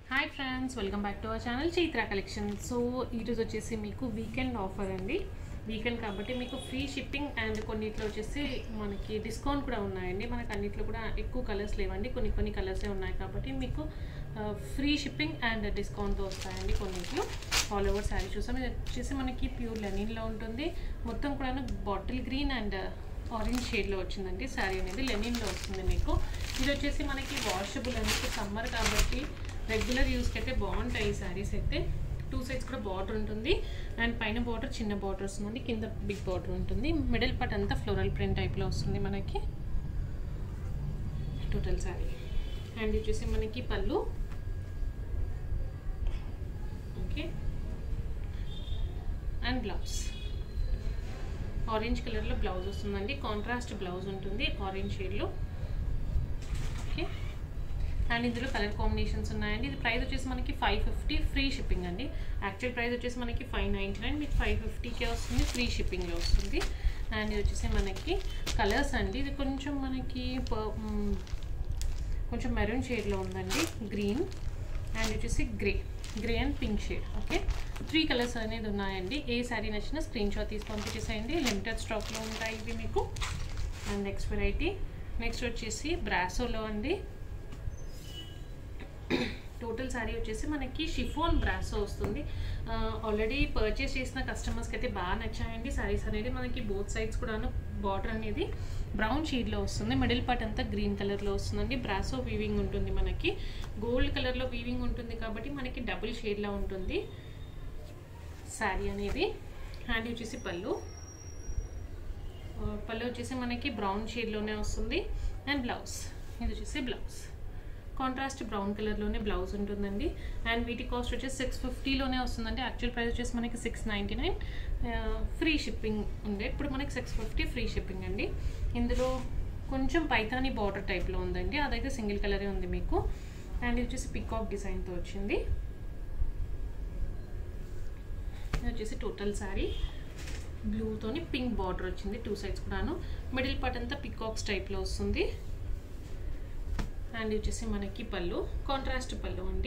hi friends welcome back to our channel Chaitra collection so ఈరోజు వచ్చేసి మీకు వీకెండ్ ఆఫర్ అండి వీకెండ్ కాబట్టి మీకు ఫ్రీ షిప్పింగ్ అండ్ కొన్నిట్లో వచ్చేసి మనకి డిస్కౌంట్ కూడా ఉన్నాయండి మనకి అన్నిట్లో కూడా ఎక్కువ కలర్స్ లేవండి కొన్ని కొన్ని కలర్సే ఉన్నాయి కాబట్టి మీకు ఫ్రీ షిప్పింగ్ అండ్ డిస్కౌంట్తో వస్తాయండి కొన్నిట్లో ఆల్ ఓవర్ శారీ చూసాం ఇది వచ్చేసి మనకి ప్యూర్ లెనిన్లో ఉంటుంది మొత్తం కూడా బాటిల్ గ్రీన్ అండ్ ఆరెంజ్ షేడ్లో వచ్చిందండి శారీ అనేది లెనిన్లో వస్తుంది మీకు ఇది వచ్చేసి మనకి వాషబుల్ అండి ఇప్పుడు సమ్మర్ కాబట్టి రెగ్యులర్ యూస్కి అయితే బాగుంటాయి ఈ శారీస్ అయితే టూ సైడ్స్ కూడా బార్డర్ ఉంటుంది అండ్ పైన బార్డర్ చిన్న బార్డర్ వస్తుందండి కింద బిగ్ బార్డర్ ఉంటుంది మిడిల్ పార్ట్ అంతా ఫ్లోరల్ ప్రింట్ టైప్లో వస్తుంది మనకి టోటల్ శారీ అండ్ ఇది వచ్చేసి మనకి pallu okay and blouse orange కలర్లో బ్లౌజ్ వస్తుందండి కాంట్రాస్ట్ బ్లౌజ్ ఉంటుంది ఆరెంజ్ షేడ్లో ఓకే అండ్ ఇందులో కలర్ కాంబినేషన్స్ ఉన్నాయండి ఇది ప్రైస్ వచ్చేసి మనకి ఫైవ్ ఫిఫ్టీ ఫ్రీ షిప్పింగ్ అండి యాక్చువల్ ప్రైస్ వచ్చేసి మనకి ఫైవ్ నైంటీ నైన్ మీకు ఫైవ్ ఫిఫ్టీకే వస్తుంది ఫ్రీ షిప్పింగ్లో వస్తుంది అండ్ ఇది వచ్చేసి మనకి కలర్స్ అండి ఇది కొంచెం మనకి కొంచెం మెరూన్ షేడ్లో ఉందండి గ్రీన్ అండ్ వచ్చేసి grey grey and pink shade okay three colours అనేది ఉన్నాయండి ఏ శారీ నచ్చినా స్క్రీన్ షాట్ తీసి పంపించేసేయండి లిమిటెడ్ స్టాక్లో ఉంటాయి ఇవి మీకు అండ్ నెక్స్ట్ వెరైటీ నెక్స్ట్ వచ్చేసి బ్రాసోలో అండి టోటల్ శారీ వచ్చేసి మనకి షిఫోన్ బ్రాసో వస్తుంది ఆల్రెడీ పర్చేస్ చేసిన కస్టమర్స్కి అయితే బాగా నచ్చాయండి శారీస్ అనేది మనకి బోత్ సైడ్స్ కూడాను బార్డర్ అనేది బ్రౌన్ షేడ్లో వస్తుంది మిడిల్ పార్ట్ అంతా గ్రీన్ కలర్లో వస్తుందండి బ్రాసో వీవింగ్ ఉంటుంది మనకి గోల్డ్ కలర్లో వీవింగ్ ఉంటుంది కాబట్టి మనకి డబుల్ షేడ్లో ఉంటుంది శారీ అనేది హ్యాండ్ వచ్చేసి పళ్ళు పళ్ళు వచ్చేసి మనకి బ్రౌన్ షేడ్లోనే వస్తుంది అండ్ బ్లౌజ్ ఇది వచ్చేసి బ్లౌజ్ కాంట్రాస్ట్ బ్రౌన్ కలర్లోనే బ్లౌజ్ ఉంటుందండి అండ్ వీటి కాస్ట్ వచ్చేసి సిక్స్ ఫిఫ్టీలోనే వస్తుందండి యాక్చువల్ ప్రైస్ వచ్చేసి మనకి six ninety nine free shipping ఉండే ఇప్పుడు మనకి సిక్స్ ఫిఫ్టీ ఫ్రీ షిప్పింగ్ అండి ఇందులో కొంచెం పైతాని బార్డర్ టైప్లో ఉందండి అదైతే సింగిల్ కలరే ఉంది మీకు అండ్ ఇది వచ్చేసి పికాక్ డిజైన్తో వచ్చింది ఇది వచ్చేసి టోటల్ శారీ బ్లూతోని పింక్ బార్డర్ వచ్చింది టూ సైడ్స్ కూడాను మిడిల్ పార్ట్ అంతా పికాక్స్ టైప్లో వస్తుంది అండ్ వచ్చేసి మనకి పళ్ళు కాంట్రాస్ట్ పళ్ళు అండి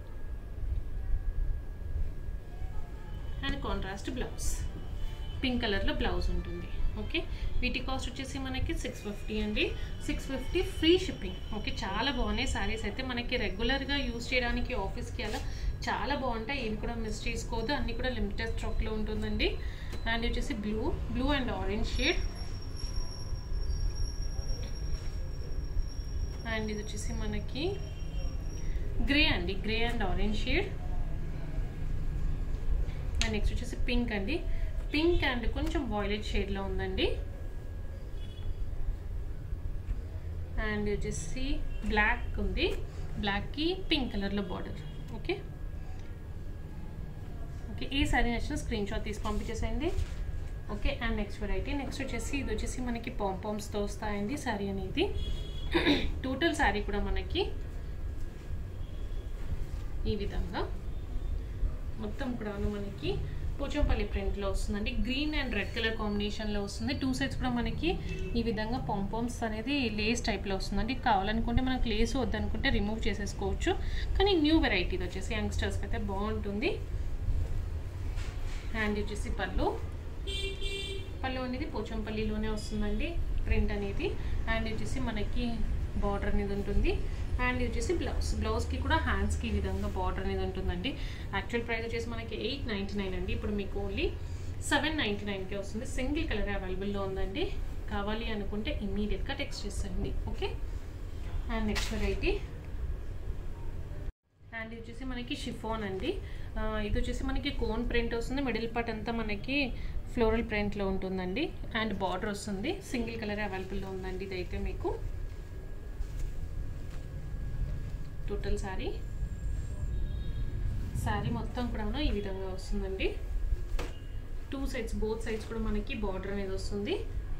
అండ్ కాంట్రాస్ట్ బ్లౌజ్ పింక్ కలర్లో బ్లౌజ్ ఉంటుంది ఓకే వీటి కాస్ట్ వచ్చేసి మనకి సిక్స్ ఫిఫ్టీ అండి six fifty free shipping okay చాలా బాగున్నాయి శారీస్ అయితే మనకి రెగ్యులర్గా యూజ్ చేయడానికి ఆఫీస్కి అలా చాలా బాగుంటాయి ఏమి కూడా మిస్ చేసుకోవద్దు అన్నీ కూడా లిమిటెడ్ స్టాక్లో ఉంటుందండి అండ్ వచ్చేసి blue blue and orange shade and ఇది వచ్చేసి మనకి గ్రే అండి grey and orange shade and next వచ్చేసి పింక్ అండి పింక్ అండ్ కొంచెం వాయిలెట్ షేడ్లో ఉందండి అండ్ వచ్చేసి బ్లాక్ ఉంది బ్లాక్కి పింక్ కలర్లో బార్డర్ ఓకే ఓకే ఈ సారీ నచ్చిన స్క్రీన్ షాట్ తీసి పంపించేసేయండి okay and next variety next వచ్చేసి ఇది వచ్చేసి మనకి పాంపామ్స్తో వస్తాయండి శారీ అనేది టోటల్ శారీ కూడా మనకి ఈ విధంగా మొత్తం కూడాను మనకి పోచంపల్లి ప్రింట్లో వస్తుందండి గ్రీన్ అండ్ రెడ్ కలర్ కాంబినేషన్లో వస్తుంది టూ సైడ్స్ కూడా మనకి ఈ విధంగా పాంపామ్స్ అనేది లేస్ టైప్లో వస్తుందండి కావాలనుకుంటే మనకు లేస్ వద్దనుకుంటే రిమూవ్ చేసేసుకోవచ్చు కానీ న్యూ వెరైటీ వచ్చేసి యంగ్స్టర్స్కి అయితే బాగుంటుంది హ్యాండ్ వచ్చేసి పళ్ళు పళ్ళు అనేది పోచంపల్లిలోనే వస్తుందండి ప్రింట్ అనేది అండ్ వచ్చేసి మనకి బార్డర్ అనేది ఉంటుంది అండ్ వచ్చేసి బ్లౌజ్ బ్లౌజ్కి కూడా హ్యాండ్స్కి ఈ విధంగా బార్డర్ అనేది ఉంటుందండి యాక్చువల్ ప్రైస్ వచ్చేసి మనకి ఎయిట్ నైంటీ నైన్ అండి ఇప్పుడు మీకు ఓన్లీ సెవెన్ నైంటీ నైన్కే వస్తుంది సింగిల్ కలర్ అవైలబుల్లో ఉందండి కావాలి అనుకుంటే ఇమ్మీడియట్గా టెక్స్ట్ చేసేయండి okay and next variety and ఇది వచ్చేసి మనకి షిఫోన్ అండి ఇది వచ్చేసి మనకి కోన్ ప్రింట్ వస్తుంది మిడిల్ పార్ట్ అంతా మనకి ఫ్లోరల్ ప్రింట్లో ఉంటుందండి అండ్ బార్డర్ వస్తుంది సింగిల్ కలర్ అవైలబుల్లో ఉందండి ఇదైతే మీకు టోటల్ శారీ శారీ మొత్తం కూడా ఈ విధంగా వస్తుందండి టూ సైడ్స్ బోత్ సైడ్స్ కూడా మనకి బార్డర్ అనేది వస్తుంది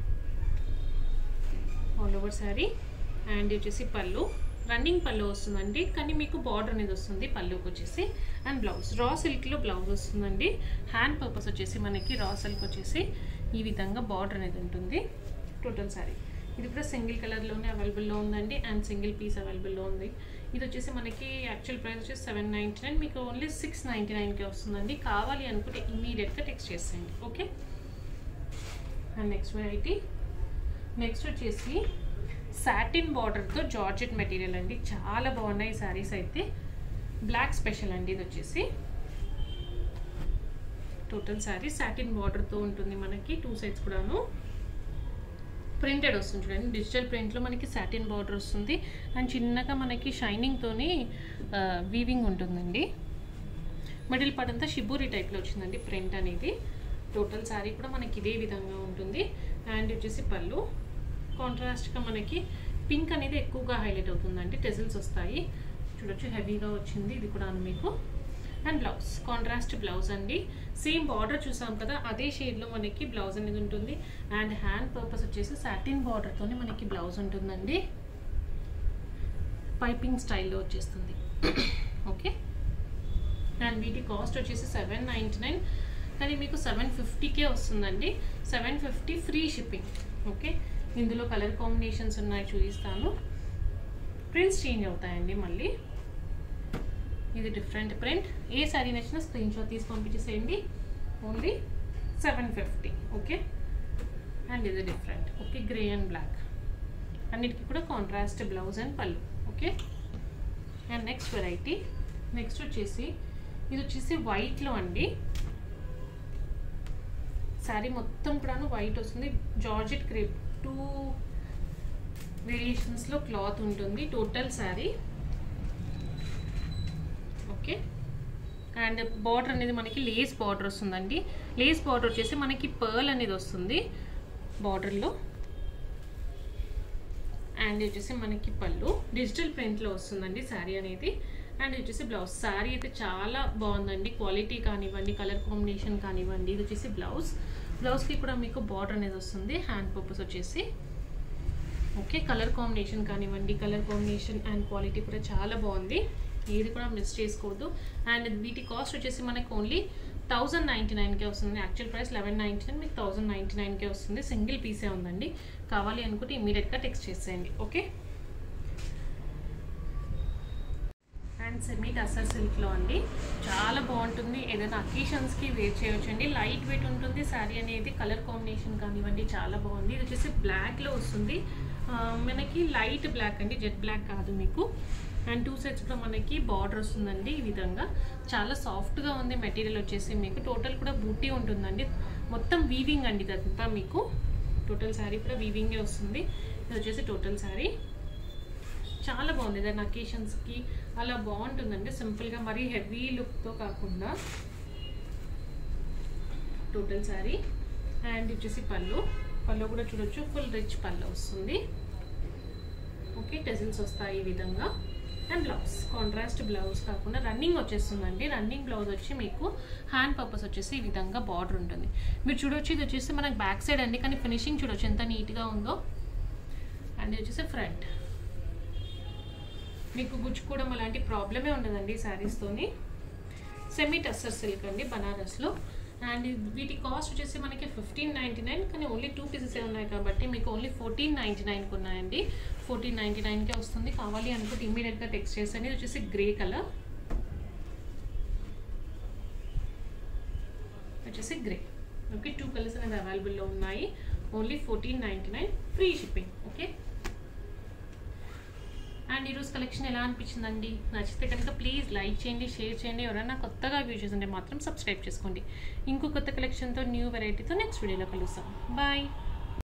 ఆల్ ఓవర్ శారీ అండ్ వచ్చేసి పళ్ళు రన్నింగ్ పళ్ళు వస్తుందండి కానీ మీకు బార్డర్ అనేది వస్తుంది పళ్ళుకి వచ్చేసి అండ్ బ్లౌజ్ రా సిల్క్లో బ్లౌజ్ వస్తుందండి హ్యాండ్ పర్పస్ వచ్చేసి మనకి రా సిల్క్ వచ్చేసి ఈ విధంగా బార్డర్ అనేది ఉంటుంది టోటల్ శారీ ఇది కూడా సింగిల్ కలర్లోనే అవైలబుల్లో ఉందండి అండ్ సింగిల్ పీస్ అవైలబుల్లో ఉంది ఇది వచ్చేసి మనకి యాక్చువల్ ప్రైస్ వచ్చేసి సెవెన్ నైంటీ నైన్ మీకు ఓన్లీ సిక్స్ నైంటీ నైన్కి వస్తుందండి కావాలి అనుకుంటే ఇమీడియట్గా టెక్స్ట్ చేసేయండి okay and next variety next వచ్చేసి సాటిన్ బార్డర్తో జార్జెట్ మెటీరియల్ అండి చాలా బాగున్నాయి ఈ శారీస్ అయితే బ్లాక్ స్పెషల్ అండి ఇది వచ్చేసి టోటల్ శారీ సాటిన్ బార్డర్తో ఉంటుంది మనకి టూ సైడ్స్ కూడాను ప్రింటెడ్ వస్తుంది చూడండి డిజిటల్ ప్రింట్లో మనకి సాటిన్ బార్డర్ వస్తుంది అండ్ చిన్నగా మనకి షైనింగ్తోని వీవింగ్ ఉంటుందండి మిడిల్ పార్ట్ అంతా షిబూరి టైప్లో వచ్చిందండి ప్రింట్ అనేది టోటల్ శారీ కూడా మనకి ఇదే విధంగా ఉంటుంది అండ్ వచ్చేసి పళ్ళు కాంట్రాస్ట్గా మనకి పింక్ అనేది ఎక్కువగా హైలైట్ అవుతుందండి టెజిల్స్ వస్తాయి చూడొచ్చు హెవీగా వచ్చింది ఇది కూడా మీకు అండ్ బ్లౌజ్ కాంట్రాస్ట్ బ్లౌజ్ అండి సేమ్ బార్డర్ చూసాం కదా అదే షేడ్లో మనకి బ్లౌజ్ అనేది ఉంటుంది అండ్ హ్యాండ్ పర్పస్ వచ్చేసి సాటిన్ బార్డర్తోనే మనకి బ్లౌజ్ ఉంటుందండి పైపింగ్ స్టైల్లో వచ్చేస్తుంది ఓకే అండ్ వీటి కాస్ట్ వచ్చేసి సెవెన్ నైంటీ నైన్ కానీ మీకు సెవెన్ ఫిఫ్టీకే వస్తుందండి seven fifty free shipping okay ఇందులో కలర్ కాంబినేషన్స్ ఉన్నాయి చూపిస్తాను ప్రింట్స్ చేంజ్ అవుతాయండి మళ్ళీ ఇది డిఫరెంట్ ప్రింట్ ఏ శారీ నచ్చినా స్క్రీన్ షాట్ తీసి పంపించేసేయండి only seven fifty okay and ఇది different okay grey and black అన్నిటికీ కూడా contrast blouse and pallu okay and next variety next వచ్చేసి ఇది వచ్చేసి వైట్లో అండి శారీ మొత్తం కూడాను వైట్ వస్తుంది జార్జెట్ క్రేప్ టూ వేరియేషన్స్లో క్లాత్ ఉంటుంది total saree okay and border అనేది మనకి లేస్ బార్డర్ వస్తుందండి లేస్ బార్డర్ వచ్చేసి మనకి పర్ల్ అనేది వస్తుంది బార్డర్లో అండ్ వచ్చేసి మనకి పళ్ళు డిజిటల్ ప్రింట్లో వస్తుందండి శారీ అనేది అండ్ ఇది వచ్చేసి బ్లౌజ్ శారీ అయితే చాలా బాగుందండి క్వాలిటీ కానివ్వండి కలర్ కాంబినేషన్ కానివ్వండి ఇది వచ్చేసి బ్లౌజ్ బ్లౌజ్కి కూడా మీకు బార్డర్ అనేది వస్తుంది హ్యాండ్ పర్పస్ వచ్చేసి ఓకే కలర్ కాంబినేషన్ కానివ్వండి కలర్ కాంబినేషన్ అండ్ క్వాలిటీ కూడా చాలా బాగుంది ఏది కూడా మిస్ చేసుకోవద్దు అండ్ వీటి కాస్ట్ వచ్చేసి మనకు ఓన్లీ థౌజండ్ నైంటీ నైన్కే వస్తుంది actual price eleven ninety nine మీకు థౌజండ్ నైంటీ నైన్కే వస్తుంది సింగిల్ పీసే ఉందండి కావాలి అనుకుంటే ఇమీడియట్గా టెక్స్ట్ చేసేయండి ఓకే అండ్ సెమీ టసర్ సిల్క్లో అండి చాలా బాగుంటుంది ఏదైనా అకేషన్స్కి వేర్ చేయొచ్చు అండి లైట్ వెయిట్ ఉంటుంది శారీ అనేది కలర్ కాంబినేషన్ కానివ్వండి చాలా బాగుంది ఇది వచ్చేసి బ్లాక్లో వస్తుంది ఆ, మనకి లైట్ బ్లాక్ అండి జెట్ బ్లాక్ కాదు మీకు అండ్ టూ సైడ్స్ కూడా మనకి బార్డర్ వస్తుందండి ఈ విధంగా చాలా సాఫ్ట్గా ఉంది మెటీరియల్ వచ్చేసి మీకు టోటల్ కూడా బూటీ ఉంటుందండి మొత్తం వీవింగ్ అండి ఇదంతా మీకు టోటల్ శారీ కూడా వీవింగే వస్తుంది ఇది వచ్చేసి టోటల్ శారీ చాలా బాగుంది ఏదైనా అకేషన్స్కి అలా బాగుంటుందండి సింపుల్గా మరీ హెవీ లుక్తో కాకుండా టోటల్ శారీ అండ్ వచ్చేసి పళ్ళు పళ్ళు కూడా చూడొచ్చు ఫుల్ రిచ్ పళ్ళు వస్తుంది ఓకే టెజిల్స్ వస్తాయి ఈ విధంగా అండ్ బ్లౌజ్ కాంట్రాస్ట్ బ్లౌజ్ కాకుండా రన్నింగ్ వచ్చేస్తుందండి రన్నింగ్ బ్లౌజ్ వచ్చి మీకు హ్యాండ్ పర్పస్ వచ్చేసి ఈ విధంగా బార్డర్ ఉంటుంది మీరు చూడొచ్చు ఇది వచ్చేసి మనకి బ్యాక్ సైడ్ అండి కానీ ఫినిషింగ్ చూడొచ్చు ఎంత నీట్గా ఉందో అండ్ ఇది వచ్చేసి ఫ్రంట్ మీకు గుచ్చుకోవడం అలాంటి ప్రాబ్లమే ఉండదండి ఈ శారీస్తోని సెమీ టస్సర్ సిల్క్ అండి బనారస్లో అండ్ వీటి కాస్ట్ వచ్చేసి మనకి ఫిఫ్టీన్ నైంటీ నైన్ కానీ ఓన్లీ టూ పీసెస్ ఉన్నాయి కాబట్టి మీకు ఓన్లీ ఫోర్టీన్ నైంటీ నైన్కి ఉన్నాయండి ఫోర్టీన్ నైంటీ నైన్కే వస్తుంది కావాలి అనుకుంటే ఇమీడియట్గా టెక్స్ట్ చేసండి ఇది వచ్చేసి గ్రే కలర్ వచ్చేసి గ్రే ఓకే టూ కలర్స్ అనేది అవైలబుల్లో ఉన్నాయి only fourteen ninety nine free shipping okay and ఈరోజు కలెక్షన్ ఎలా అనిపించిందండి నచ్చితే కనుక ప్లీజ్ లైక్ చేయండి షేర్ చేయండి ఎవరైనా కొత్తగా వ్యూ చేస్తుంటే మాత్రం సబ్స్క్రైబ్ చేసుకోండి ఇంకో కొత్త కలెక్షన్తో న్యూ వెరైటీతో నెక్స్ట్ వీడియోలో కలుస్తాం బాయ్